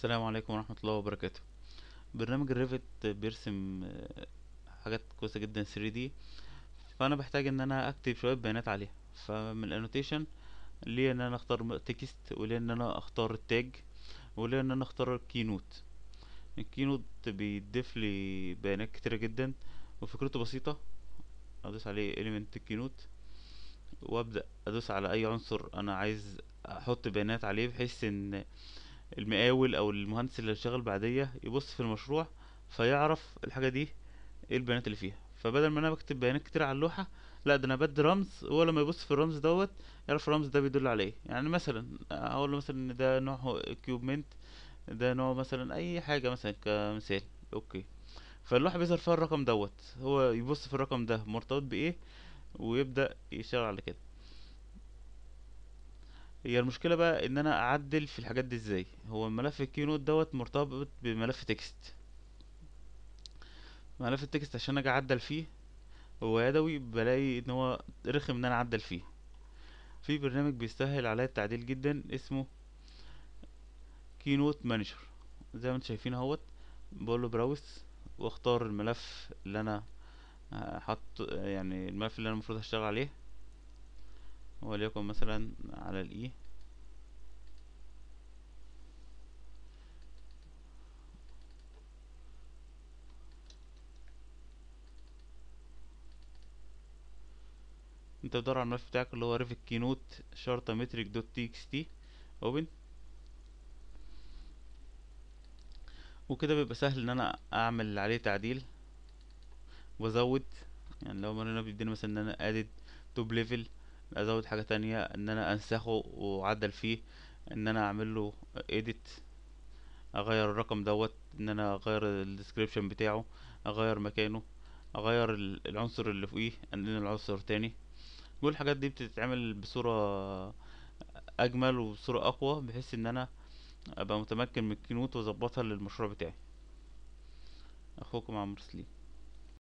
السلام عليكم ورحمة الله وبركاته برنامج الريفت بيرسم آه، حاجات كويسة جدا 3D فأنا بحتاج إن أنا أكتب شوية بيانات عليها فمن الانوتيشن ليه إن أنا أختار تكست وليه إن أنا أختار التاج وليه إن أنا أختار الكينوت الكينوت بيضيف لي بيانات كتيرة جدا وفكرته بسيطة أدوس عليه element الكينوت وأبدأ أدوس على أي عنصر أنا عايز أحط بيانات عليه بحيث إن المقاول او المهندس اللي شغال بعديه يبص في المشروع فيعرف الحاجه دي ايه البيانات اللي فيها فبدل ما انا بكتب بيانات كتير على اللوحه لا ده انا بدي رمز هو لما يبص في الرمز دوت يعرف الرمز ده بيدل على ايه يعني مثلا اقول له مثلا ان ده نوع اكيوبمنت ده نوع مثلا اي حاجه مثلا كمثال اوكي فاللوحه بيظهر فيها الرقم دوت هو يبص في الرقم ده مرتبط بايه ويبدا يشتغل على كده هي المشكلة بقى ان انا اعدل في الحاجات دي ازاي هو ملف الكينوت دوت مرتبط بملف تكست ملف التكست عشان اجي اعدل فيه هو يدوي بلاقي ان هو رخم ان انا اعدل فيه في برنامج بيسهل عليا التعديل جدا اسمه كينوت مانجر زي ما انتم شايفين اهوت بقول له براوس واختار الملف اللي انا حط يعني الملف اللي انا المفروض هشتغل عليه وليكن مثلا على الاي انت بتدور على الملف بتاعك اللي هو ريفت كينوت شرطة مترك دوت تي اكس تي اوبن وكده بيبقى سهل ان انا اعمل عليه تعديل وازود يعني لو مرينا بيديني مثلا ان انا ادد توب ليفل ازود حاجة تانية ان انا انسخه واعدل فيه ان انا اعمل له edit اغير الرقم دوت ان انا اغير الديسكريبشن بتاعه اغير مكانه اغير ال- العنصر اللي فوقيه انقل العنصر تاني كل الحاجات دي بتتعمل بصورة اجمل وبصورة اقوى بحيث ان انا ابقى متمكن من الكينوت واظبطها للمشروع بتاعي اخوكم عمرو سليم